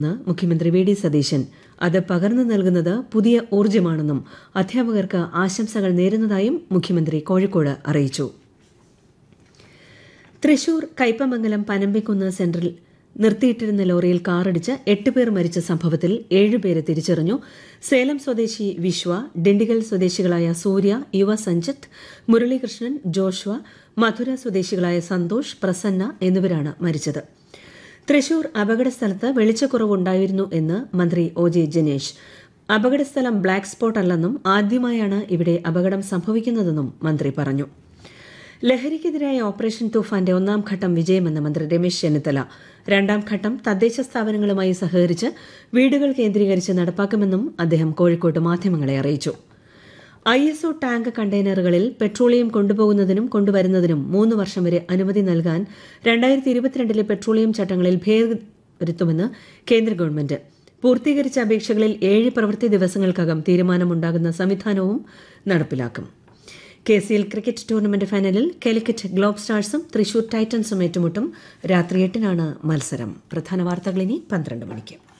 എന്ന് മുഖ്യമന്ത്രി V D Satheesan അത് പകർന്നു നൽകുന്നത് പുതിയ ഊർജ്ജമാണെന്നും അധ്യാപകർക്ക് ആശംസകൾ നേരുന്നതായും മുഖ്യമന്ത്രി കോഴിക്കോട് അറിയിച്ചു തൃശൂർ കയ്പമംഗലം പനമ്പിക്കുന്ന് സെന്ററിൽ നിർത്തിയിട്ടിരുന്ന ലോറിയിൽ കാറിടിച്ച് എട്ട് പേർ മരിച്ച സംഭവത്തിൽ ഏഴുപേരെ തിരിച്ചറിഞ്ഞു സേലം സ്വദേശി വിശ്വ ഡിണ്ടിഗൽ സ്വദേശികളായ സൂര്യ യുവ സഞ്ജിത്ത് മുരളീകൃഷ്ണൻ ജോഷ്വ മധുര സ്വദേശികളായ സന്തോഷ് പ്രസന്ന എന്നിവരാണ് മരിച്ചത് തൃശൂർ അപകടസ്ഥലത്ത് വെളിച്ചക്കുറവുണ്ടായിരുന്നു എന്ന് മന്ത്രി ഒ ജെ ജനേഷ് അപകടസ്ഥലം ബ്ലാക്ക് സ്പോട്ട് അല്ലെന്നും ആദ്യമായാണ് ഇവിടെ അപകടം സംഭവിക്കുന്നതെന്നും മന്ത്രി പറഞ്ഞു ലഹരിക്കെതിരായ ഓപ്പറേഷൻ തൂഫാന്റെ ഒന്നാം ഘട്ടം വിജയമെന്ന് മന്ത്രി രമേശ് ചെന്നിത്തല രണ്ടാം ഘട്ടം തദ്ദേശ സ്ഥാപനങ്ങളുമായി സഹകരിച്ച് വീടുകൾ കേന്ദ്രീകരിച്ച് നടപ്പാക്കുമെന്നും അദ്ദേഹം കോഴിക്കോട്ട് മാധ്യമങ്ങളെ അറിയിച്ചു ഐ എസ് ഒ ടാങ്ക് കണ്ടെയ്നറുകളിൽ പെട്രോളിയം കൊണ്ടുപോകുന്നതിനും കൊണ്ടുവരുന്നതിനും മൂന്ന് വർഷം വരെ അനുമതി നൽകാൻ രണ്ടായിരത്തി ഇരുപത്തിരണ്ടിലെ പെട്രോളിയം ചട്ടങ്ങളിൽ ഭേദഗതി വരുത്തുമെന്ന് കേന്ദ്ര ഗവൺമെന്റ് പൂർത്തീകരിച്ച അപേക്ഷകളിൽ ഏഴ് പ്രവൃത്തി ദിവസങ്ങൾക്കകം തീരുമാനമുണ്ടാകുന്ന സംവിധാനവും നടപ്പിലാക്കും K C L cricket tournament ഫൈനലിൽ കാലിക്കറ്റ് ഗ്ലോബ് സ്റ്റാർസും തൃശൂർ ടൈറ്റൻസും ഏറ്റുമുട്ടും രാത്രി എട്ടിനാണ് മത്സരം പ്രധാന വാർത്തകൾ ഇനി പന്ത്രണ്ട് മണിക്ക്